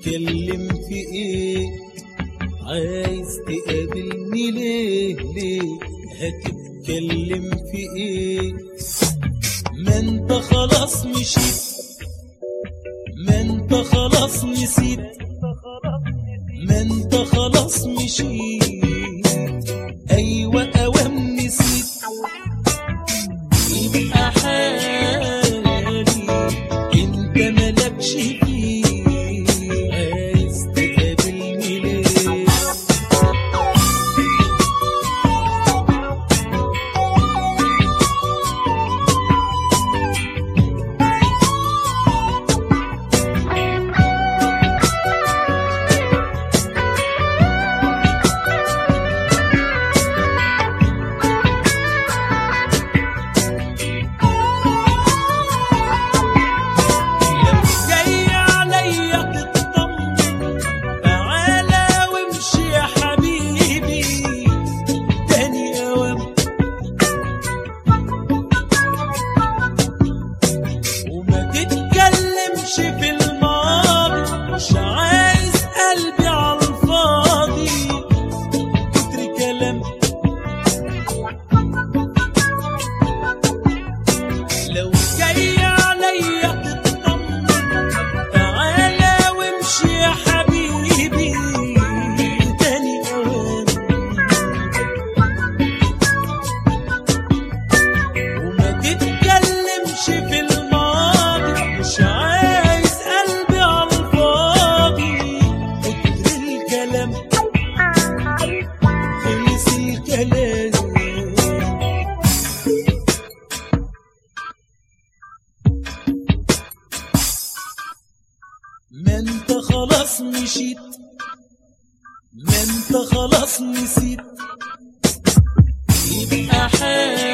هتتكلم في ايه عايز تقابلني ليه ليه هتتكلم في ايه ما انت خلاص مشيت ما انت خلاص نسيت ما انت خلاص مشيت ايوه اوام نسيت يبقى حالي انت مالكش فيه عايز تقابلني ليه لو جاي عليا تطمن تعالى وامشي يا حبيبي تاني اوام وما تتكلمش في الماضي مش عايز قلبي على الفاضي كتر كلام لو جاي عليا تطمن تعالى وامشي يا حبيبي تاني اوام وما تتكلمش في الماضي مش عايز قلبي على الفاضي كتر الكلام خلص الكلام ما انت خلاص مشيت ما انت خلاص نسيت يبقى حالي